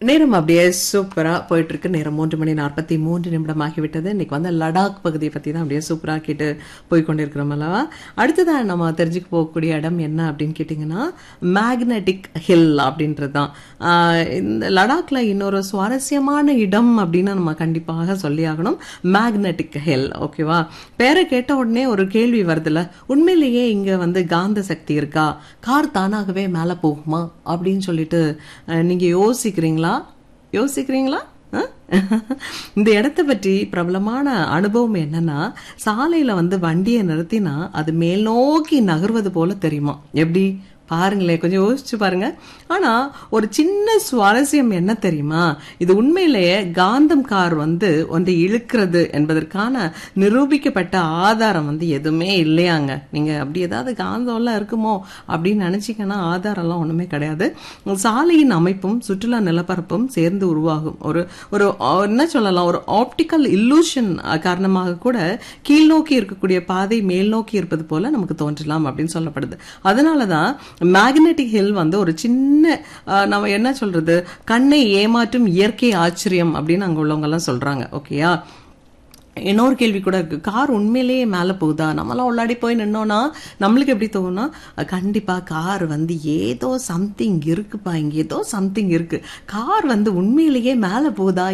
நேரம் அப்படியே சூப்பரா போயிட்டு இருக்கு நேரம் மூன்று மணி நாற்பத்தி மூன்று நிமிடம் ஆகிவிட்டது இன்னைக்கு வந்து லடாக் பகுதியை பத்தி தான் அப்படியே சூப்பரா கேட்டு போய் கொண்டிருக்கிறோம் அல்லவா அடுத்ததான் நம்ம தெரிஞ்சுக்க போகக்கூடிய இடம் என்ன அப்படின்னு கேட்டிங்கன்னா மேக்னெட்டிக் ஹில் அப்படின்றது தான் ஆஹ் இந்த லடாக்ல இன்னொரு சுவாரஸ்யமான இடம் அப்படின்னு நம்ம கண்டிப்பாக சொல்லி ஆகணும் மேக்னெட்டிக் ஹில் ஓகேவா பேரை கேட்ட உடனே ஒரு கேள்வி வருதுல்ல உண்மையிலேயே இங்க வந்து காந்த சக்தி இருக்கா கார் தானாகவே மேல போகுமா அப்படின்னு சொல்லிட்டு அஹ், நீங்க யோசிக்கிறீங்களா யோசிக்கிறீங்களா அஹ்? இந்த இடத்த பற்றி பிரபலமான அனுபவம் என்னன்னா சாலையில வந்து வண்டியை நிறுத்தினா அது மேல் நோக்கி நகர்வது போல தெரியுமா எப்படி பாருங்களேன் கொஞ்சம் யோசிச்சு பாருங்க ஆனா ஒரு சின்ன சுவாரஸ்யம் என்ன தெரியுமா இது உண்மையிலேயே காந்தம் கார் வந்து ஒன்றை இழுக்கிறது என்பதற்கான நிரூபிக்கப்பட்ட ஆதாரம் வந்து எதுவுமே இல்லையாங்க நீங்க அப்படி ஏதாவது காந்தம்லாம் இருக்குமோ அப்படின்னு நினைச்சீங்கன்னா ஆதாரம்லாம் ஒண்ணுமே கிடையாது சாலையின் அமைப்பும் சுற்றுலா நிலப்பரப்பும் சேர்ந்து உருவாகும் ஒரு ஒரு அஹ், என்ன சொல்லலாம் ஒரு ஆப்டிக்கல் இல்லூஷன் காரணமாக கூட கீழ்நோக்கி இருக்கக்கூடிய பாதை மேல் நோக்கி இருப்பது போல நமக்கு தோன்றலாம் அப்படின்னு சொல்லப்படுது அதனாலதான் மேக்னெட்டிக் ஹில் வந்து ஒரு சின்ன அஹ், நம்ம என்ன சொல்றது கண்ணை ஏமாற்றும் இயற்கை ஆச்சரியம் அப்படின்னு அங்க உள்ளவங்க எல்லாம் சொல்றாங்க ஓகேயா இன்னொரு கேள்வி கூட இருக்கு கார் உண்மையிலேயே மேலே போகுதா நம்மளாம் உள்ளாடி போய் நின்னோம்னா நம்மளுக்கு எப்படி தோணும்னா அஹ், கண்டிப்பா கார் வந்து ஏதோ சம்திங் இருக்குப்பா இங்க ஏதோ சம்திங் இருக்கு கார் வந்து உண்மையிலேயே மேலே போகுதா